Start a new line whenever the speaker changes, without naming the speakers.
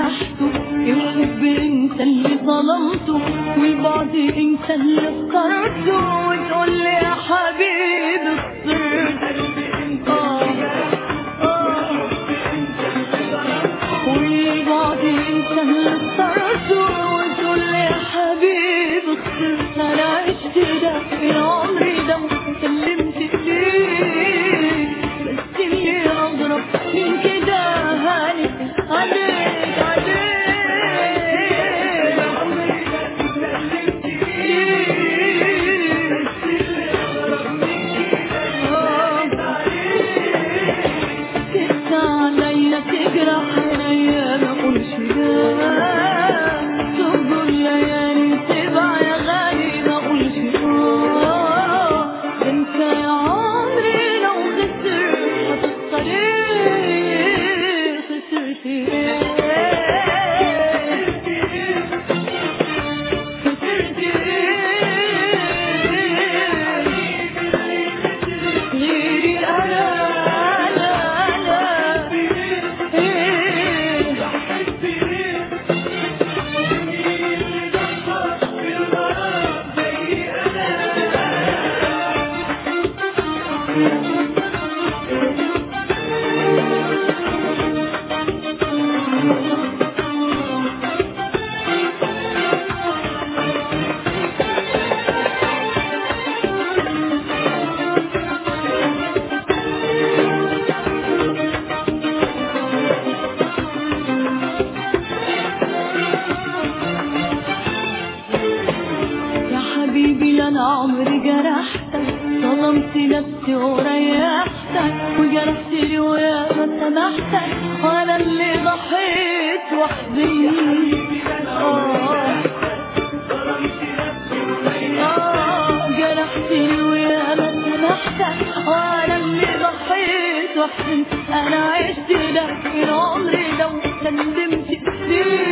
جرحته الحب انت اللي ظلمته والبعد انت اللي اخترته وتقول لي يا حبيبي الصرت آه آه والبعد انت اللي اخترته وتقول لي يا حبيبي خسرت انا عشت ده العمر ده وسلمت ليك بس اللي اغرب من كده هاني عليك عليك تقسى عليا تجرح عليا ما اقولش لا تقول ليالي تبع يا غالي ما اقولش اه انت يا عمري لو خسرت هتخسر ايه خسرت ايه خسرت ايه غيري انا لا لا ايه يا حبيبي لا انا عمري جرحتك ظلمت نفسي وريحتك وجرحت لي ويا ما سمحتك وانا اللي ضحيت وحدي آه. آه، جرحت لي ويا ما سمحتك وانا اللي ضحيت وحدي انا عشت ده العمر ده وسلمت ليك